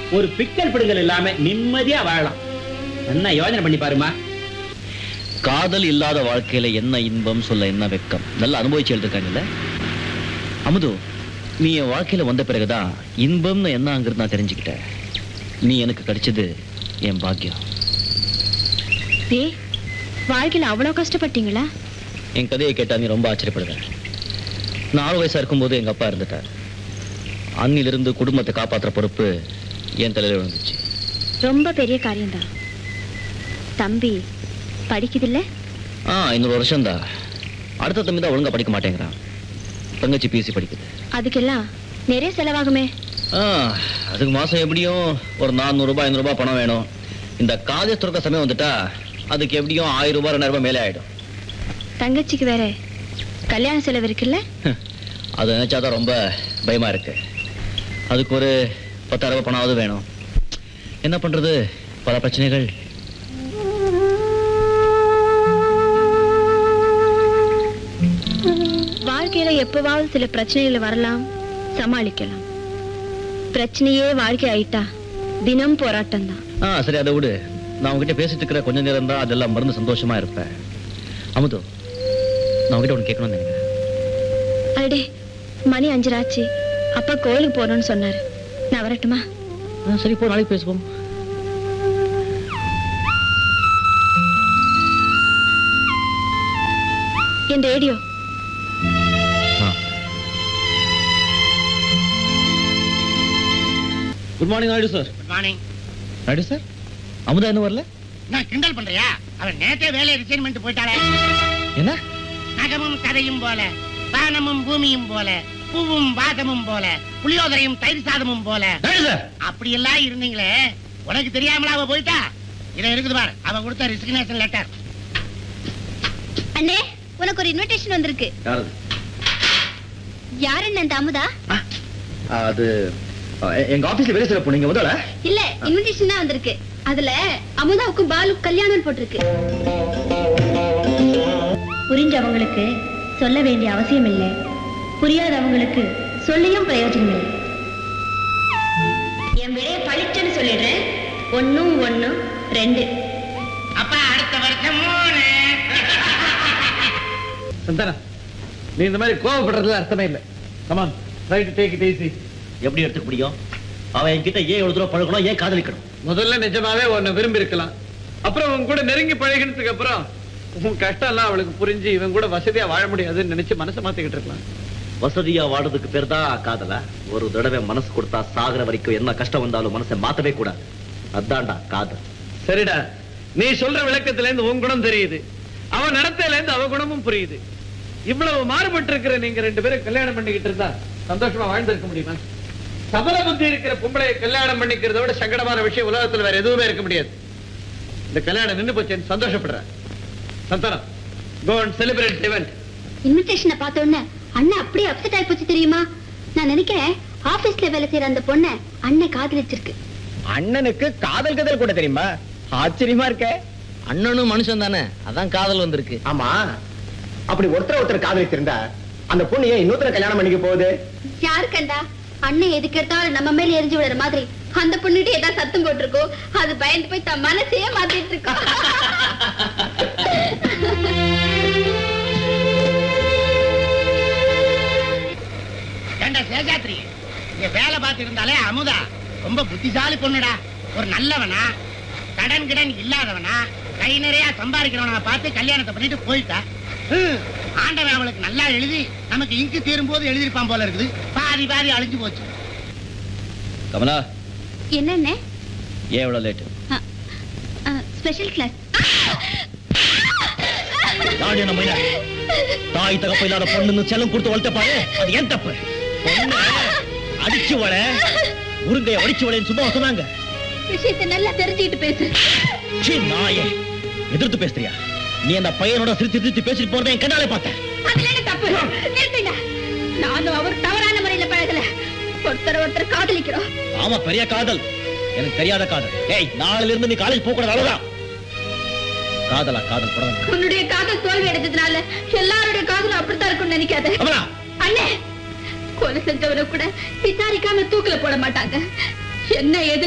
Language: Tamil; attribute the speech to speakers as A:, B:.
A: ஒரு பிக்கல் பிடுங்கல் இல்லாம நிம்மதியா வாழலாம் என்ன யோசனை பண்ணி பாருமா
B: காதல் இல்லாத வாழ்க்கையில என்ன இன்பம் சொல்ல என்ன வெக்கம் நல்லா அனுபவிச்சு எழுதிருக்காங்கல்ல அமுது நீ என் வாழ்க்கையில வந்த பிறகுதான் இன்பம்னு என்னங்கிறது நான் தெரிஞ்சுக்கிட்டேன் நீ எனக்கு கிடைச்சது என் பாக்கியம்
C: ஏ வாழ்க்கையில அவ்வளவு கஷ்டப்பட்டீங்களா
B: என் கதையை கேட்டா நீ ரொம்ப ஆச்சரியப்படுவேன் நாலு வயசா இருக்கும்போது எங்க அப்பா இருந்துட்டார் அன்னிலிருந்து குடும்பத்தை காப்பாத்துற பொறுப்பு என் தலையில விழுந்துச்சு
C: ரொம்ப பெரிய காரியம்தான் தம்பி படிக்குதில்ல
B: ஆ இன்னொரு வருஷம்தான் அடுத்த தம்பி தான் ஒழுங்கா படிக்க மாட்டேங்கிறான் தங்கச்சி பிசி படிக்குது
C: அதுக்கெல்லாம் நிறைய செலவாகுமே
B: ஆ, அதுக்கு மாசம் எப்படியும் ஒரு நானூறு ரூபாய் ஐநூறு ரூபாய் பணம் வேணும் இந்த காலேஜ் துறக்க சமயம் வந்துட்டா அதுக்கு எப்படியும் ஆயிரம் ரூபாய் ரெண்டாயிரம் ரூபாய் மேலே ஆயிடும்
C: தங்கச்சிக்கு வேற கல்யாண செலவு இருக்குல்ல
B: அது நினைச்சாதான் ரொம்ப பயமா இருக்கு அதுக்கு ஒரு பத்தாயிரம் ரூபாய் பணமாவது வேணும் என்ன பண்றது பல பிரச்சனைகள்
C: வாழ்க்கையில எப்பவாவது சில பிரச்சனைகள் வரலாம் சமாளிக்கலாம் பிரச்சனையே வாழ்க்கை ஆயிட்டா தினம் போராட்டம் தான்
B: ஆ சரி அதை விடு நான் உங்ககிட்ட பேசிட்டு இருக்கிற கொஞ்ச நேரம் தான் அதெல்லாம் மறந்து சந்தோஷமா இருப்பேன் அமுது நான் உங்ககிட்ட ஒன்று கேட்கணும்னு நினைக்கிறேன்
C: அடே மணி அஞ்சராச்சு அப்பா கோயிலுக்கு போறோம்னு சொன்னாரு நான் வரட்டுமா
B: ஆ, சரி போ நாளைக்கு பேசுவோம்
C: என் radio
B: good morning Naidu sir
D: good morning
B: Naidu sir Amutha இன்னும் வரல
D: நான் கிண்டல் பண்றியா அவன் நேத்தே வேலையை ரிசைன் பண்ணிட்டு போயிட்டாளே
B: என்ன
D: நகமும் கதையும் போல வானமும் பூமியும் போல பூவும் வாசமும் போல புளியோதரையும் தயிர் சாதமும் போல
B: நாயுடு சார்
D: அப்படி எல்லாம் இருந்தீங்களே உனக்கு தெரியாமலா அவ போயிட்டா இதை இருக்குது பார் அவ கொடுத்த ரிசிக்னேஷன் லெட்டர்
C: அண்ணே உனக்கு ஒரு இன்விடேஷன் வந்திருக்கு
B: யாரது
C: யாருன்னு அந்த அமுதா
B: அது எங்க ஆபீஸ்ல வேலை செய்யற பொண்ணுங்க முதல்ல
C: இல்ல இன்விடேஷன் தான் வந்திருக்கு அதுல அமுதாவுக்கும் பாலு கல்யாணம் போட்டிருக்கு புரிஞ்சவங்களுக்கு சொல்ல வேண்டிய அவசியம் இல்லை புரியாதவங்களுக்கு சொல்லியும் பிரயோஜனம் இல்லை என் விடைய பளிச்சுன்னு சொல்லிடுறேன் ஒன்னும் ஒண்ணு ரெண்டு
D: அப்பா அடுத்த வருஷம் மூணு
E: சந்தானா நீ இந்த மாதிரி கோவப்படுறதுல அர்த்தமே இல்லை come on right take it easy
B: எப்படி எடுத்துக்க முடியும் அவன் என்கிட்ட ஏன் எவ்வளவு தூரம் பழகணும் ஏன் காதலிக்கணும்
E: முதல்ல நிஜமாவே உன்னை விரும்பி இருக்கலாம் அப்புறம் உன் கூட நெருங்கி பழகினதுக்கு அப்புறம் உன் கஷ்டம் எல்லாம் அவளுக்கு புரிஞ்சு இவன் கூட வசதியா வாழ முடியாதுன்னு நினைச்சு மனசை மாத்திக்கிட்டு இருக்கலாம்
B: வசதியா வாடுறதுக்கு பேர் தான் காதலா ஒரு தடவை மனசு கொடுத்தா சாகுற வரைக்கும் என்ன கஷ்டம் வந்தாலும் மனசை மாத்தவே கூடாது அதான்டா காதல்
E: சரிடா நீ சொல்ற விளக்கத்துல இருந்து உன் குணம் தெரியுது அவன் நடத்தையில இருந்து அவ குணமும் புரியுது இவ்வளவு மாறுபட்டு இருக்கிற நீங்க ரெண்டு பேரும் கல்யாணம் பண்ணிக்கிட்டு இருந்தா சந்தோஷமா வாழ்ந்திருக்க முடியுமா சபல புத்தி இருக்கிற பொம்பளைய கல்யாணம் பண்ணிக்கிறத விட சங்கடமான விஷயம் உலகத்துல வேற எதுவுமே இருக்க முடியாது இந்த கல்யாணம் நின்னு போச்சேன்னு சந்தோஷப்படுறேன் Santhanam go and celebrate event
C: இன்விடேஷனை பார்த்த உடனே அண்ணன் அப்படியே அப்செட் ஆகி போச்சு தெரியுமா நான் நினைக்கிறேன் ஆபீஸ்ல வேலை செய்யற அந்த பொண்ணை அண்ணன் காதலிச்சிருக்கு
A: அண்ணனுக்கு காதல் கதல் கூட தெரியுமா ஆச்சரியமா இருக்க
B: அண்ணனும் மனுஷன் தானே அதான் காதல் வந்திருக்கு
A: ஆமா அப்படி ஒருத்தர் ஒருத்தர் காதலிச்சிருந்தா அந்த பொண்ணு ஏன் இன்னொருத்தர கல்யாணம் பண்ணிக்க போகுது
C: யாரு கண்டா அண்ணன் எதுக்கு எடுத்தாலும் நம்ம மேல எரிஞ்சு விடுற மாதிரி அந்த பொண்ணுகிட்ட ஏதாவது சத்தம் போட்டிருக்கோ அது பயந்து போய் தன் மனசையே மாத்திட்டு இருக்கா
D: ஏண்டா சேஷாத்ரி இங்க வேலை பார்த்து இருந்தாலே அமுதா ரொம்ப புத்திசாலி பொண்ணுடா ஒரு நல்லவனா கடன் கிடன் இல்லாதவனா கை நிறைய சம்பாதிக்கிறவனா பார்த்து கல்யாணத்தை பண்ணிட்டு போயிட்டா ஹம், ஆண்டவன் அவளுக்கு நல்லா எழுதி நமக்கு இங்கு தீரும் போது எழுதியிருப்பான் போல இருக்குது பாதி பாதி அழிஞ்சு போச்சு
B: கமலா
C: என்னென்ன
B: ஏன் இவ்வளவு லேட்டு
C: ஸ்பெஷல் கிளாஸ்
B: தாடி நம்ம என்ன? தாய் தகப்ப இல்லாத பொண்ணுன்னு செல்லம் கொடுத்து வளர்த்த பாரு அது ஏன் தப்பு பொண்ணு அடிச்சு வள உருங்கைய அடிச்சு வளைன்னு சும்மா சொன்னாங்க
C: விஷயத்தை நல்லா தெரிஞ்சுக்கிட்டு பேசு
B: சீ நாயே எதிர்த்து பேசுறியா நீ அந்த பையனோட சிரிச்சு சிரிச்சு பேசிட்டு போறதை என் கண்ணாலே பார்த்தேன்
C: அதுல என்ன தப்பு நிறுத்துங்க நானும் அவர் தவறான முறையில பழகல ஒருத்தர் ஒருத்தர் காதலிக்கிறோம்
B: ஆமா பெரிய காதல் எனக்கு தெரியாத காதல் ஏய் நாளையில இருந்து நீ காலேஜ் போக கூடாது அவ்வளவுதான் காதலா காதல் படம்
C: உன்னுடைய காதல் தோல்வி அடைஞ்சதுனால எல்லாருடைய காதலும் அப்படித்தான் இருக்கும்னு நினைக்காத
B: கமலா
C: அண்ணே கொலை செஞ்சவரை கூட விசாரிக்காம தூக்கில போட மாட்டாங்க என்ன எது